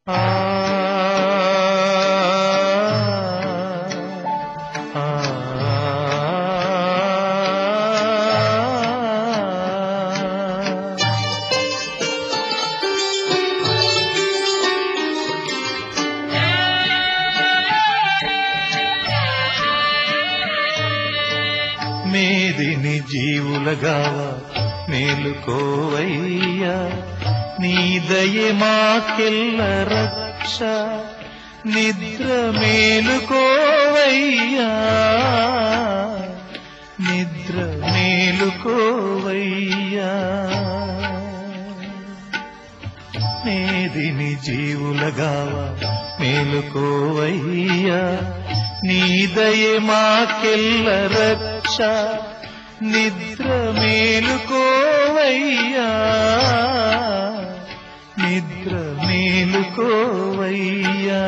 ఆ ఆ మేదిని జీవులగావ మేలుకోవయ్యా నీ దయే మాకెల్ల రక్ష నిద్ర మేలుకోవయ్యా నిద్ర మేలుకోవయ్యా మేదిని జీవులగావ మేలుకోవయ్యా నీ దయే మాకెల్ల రక్ష నిద్ర మేలుకోవయ్యా నిద్ర మేలుకోవయ్యా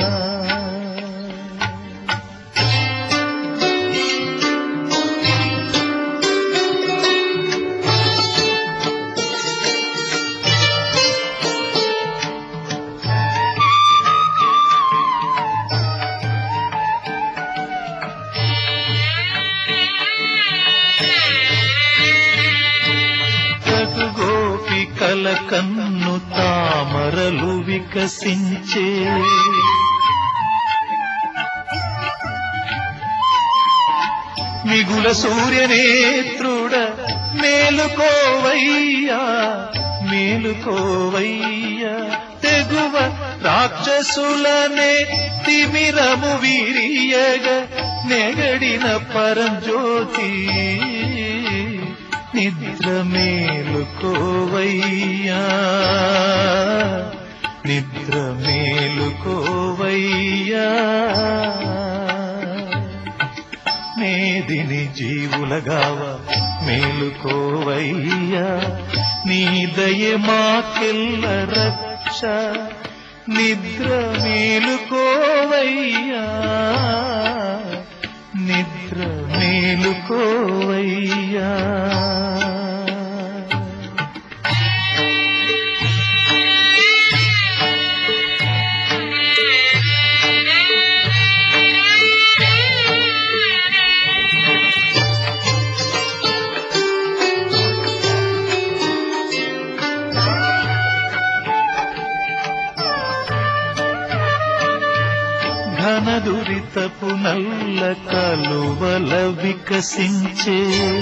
జగ గోపికల కన్ను తామరలు వికసించే మిగుల సూర్యనేత్రుడ మేలుకోవయ్యా మేలుకోవయ్యా తెగువ రాక్షసులనే తిమిరము వీరియగ నెగడిన పరంజ్యోతి నిద్ర మేలుకోవయ్యా నిద్ర మేలుకోవయ్యా మేదిని జీవులగావ మేలుకోవయ్యా నీ దయ మాకెల్ల రక్ష నిద్ర మేలుకోవయ్యా నిద్ర మేలుకోవయ్యా ఘనదురితపు నల్ల కలువల వికసించే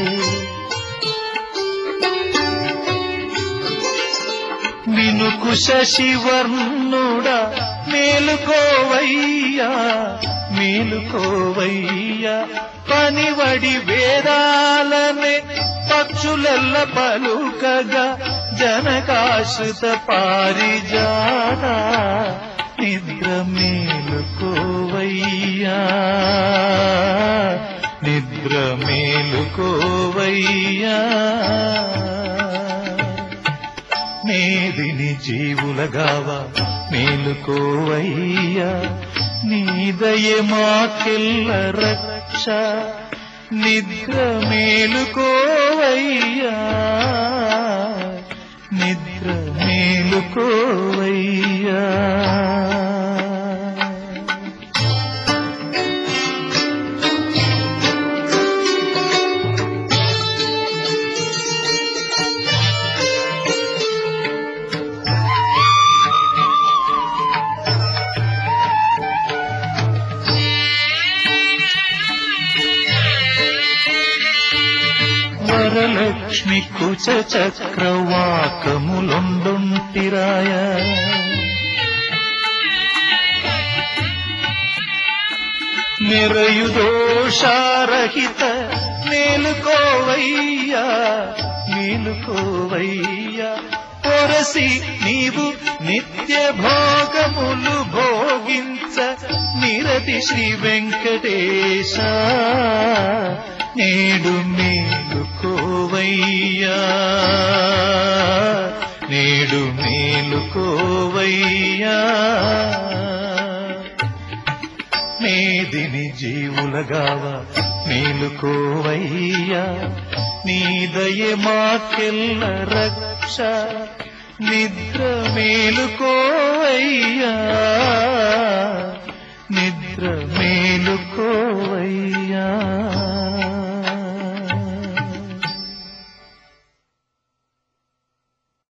మినుకు శశివర్ణుడ మేలుకోవయ్యా మేలుకోవయ్యా పనివడి వేదాలనే పక్షులెల్ల పలుకగా జనకాశ్రిత పారిజాత నిద్ర మేలుకోవయ్యా నిద్ర మేలుకోవయ్యా మేదిని జీవులగావ మేలుకోవయ్యా నీదయ మాకెల్ల రక్ష నిద్ర మేలుకోవయ్యా నిద్ర మేలుకోవయ్యా వరలక్ష్మి కుచ చక్రవాకములొండుంటిరాయ నిరయుదోషారహిత మేలుకోవయ్యా మేలుకోవయ్యా పొరసి నీవు నిత్య భోగములు భోగించ నిరతి శ్రీ వెంకటేశ నేడు మేలుకోవయ్యా నేడు మేలుకోవయ్యా మేదిని జీవులగావ మేలుకోవయ్యా నీ దయ మాకెల్ల రక్ష నిద్ర మేలుకోవయ్యా